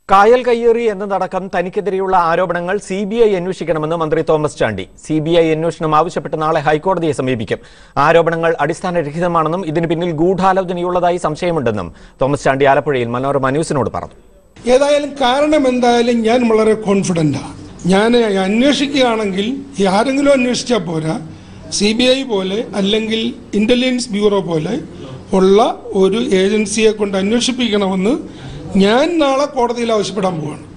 കായൽ കയ്യേറി എന്നതടക്കം തനിക്കെതിരെയുള്ള ആരോപണങ്ങൾ സി ബി ഐ അന്വേഷിക്കണമെന്ന് മന്ത്രി Thomas Chandy C B I അന്വേഷണം ആവശ്യപ്പെട്ട് നാളെ ഹൈക്കോടതിയെ സമീപിക്കും ആരോപണങ്ങൾ അടിസ്ഥാനരഹിതമാണെന്നും ഇതിന് പിന്നിൽ ഗൂഢാലോചനയുള്ളതായി സംശയമുണ്ടെന്നും തോമസ് ചാണ്ടി ആലപ്പുഴയിൽ മനോരമ ന്യൂസിനോട് പറഞ്ഞു ഏതായാലും കാരണം എന്തായാലും ഞാൻ വളരെ കോൺഫിഡൻ്റാണ് ഞാൻ അന്വേഷിക്കുകയാണെങ്കിൽ ഈ ആരെങ്കിലും അന്വേഷിച്ചാൽ പോരാ സി ബി ഐ പോലെ അല്ലെങ്കിൽ ഇൻ്റലിജൻസ് ബ്യൂറോ പോലെ ഉള്ള ഒരു ഏജൻസിയെ കൊണ്ട് അന്വേഷിപ്പിക്കണമെന്ന് ഞാൻ നാളെ കോടതിയിൽ ആവശ്യപ്പെടാൻ പോവാണ്